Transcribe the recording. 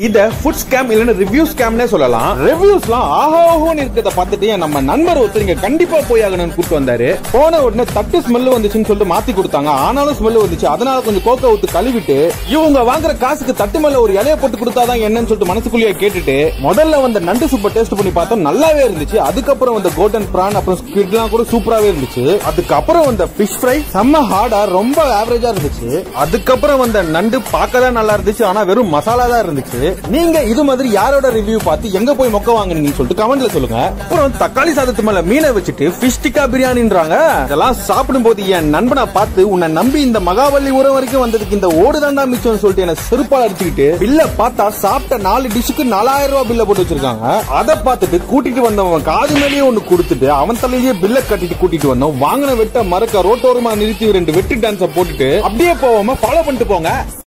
இத food scam இல்லைன்னு review ஸ்கேம்னே சொல்லலாம் ரிவ்யூஸ்லாம் ஆஹா ஓஹோன்னு இருக்கிறத பார்த்துட்டு என் நம்ம நண்பர் ஒருத்தர் இங்க கண்டிப்பா போய் ஆகணும்னு கூட்டு வந்தாரு போன உடனே தட்டு ஸ்மெல் வந்துச்சுன்னு சொல்லிட்டு மாத்தி கொடுத்தாங்க ஆனாலும் ஸ்மெல் வந்துச்சு அதனால கொஞ்சம் கோக்க ஊத்து கழுவிட்டு இவங்க வாங்குற காசுக்கு தட்டு மேல ஒரு இலைய போட்டு கொடுத்தாதான் என்னன்னு சொல்லிட்டு மனசுக்குள்ளேயே கேட்டுட்டு முதல்ல வந்த நண்டு சூப்பர் டேஸ்ட் பண்ணி பார்த்தோம் நல்லாவே இருந்துச்சு அதுக்கப்புறம் வந்த கோல்டன் பிரான் அப்புறம் ஸ்குவிட்லாம் கூட சூப்பராவே இருந்துச்சு அதுக்கப்புறம் வந்த ஃபிஷ் ஃப்ரை செம்ம ஹார்டா ரொம்ப ஆவரேஜா இருந்துச்சு அதுக்கப்புறம் வந்த நண்டு பார்க்க தான் நல்லா இருந்துச்சு ஆனா வெறும் மசாலா தான் இருந்துச்சு நீங்க இது மாதிரி யாரோட ரிவ்யூ பார்த்து எங்க போய் மொக்க வாங்குனீங்கன்னு சொல்லிட்டு கமெண்ட்ல சொல்லுங்க அப்புறம் தக்காளி சாதத்து மேல மீனை வச்சுட்டு ஃபிஷ் டிக்கா பிரியாணின்றாங்க இதெல்லாம் சாப்பிடும் போது என் நண்பனை பார்த்து உன்னை நம்பி இந்த மகாவல்லி உரம் வரைக்கும் வந்ததுக்கு இந்த ஓடுதாண்டா மிச்சம்னு சொல்லிட்டு என்ன செருப்பால் அடிச்சுக்கிட்டு பில்ல பார்த்தா சாப்பிட்ட நாலு டிஷ்ஷுக்கு நாலாயிரம் ரூபாய் பில்ல போட்டு வச்சிருக்காங்க அதை பார்த்துட்டு கூட்டிட்டு வந்தவன் காது மேலேயே ஒண்ணு கொடுத்துட்டு அவன் தலையிலேயே பில்ல கட்டிட்டு கூட்டிட்டு வந்தோம் வாங்கின வெட்ட மறக்க ரோட்டோரமா நிறுத்தி ரெண்டு வெட்டு டான்ஸ போட்டுட்டு அப்படியே போவாம ஃபாலோ பண்ணிட்டு போங்க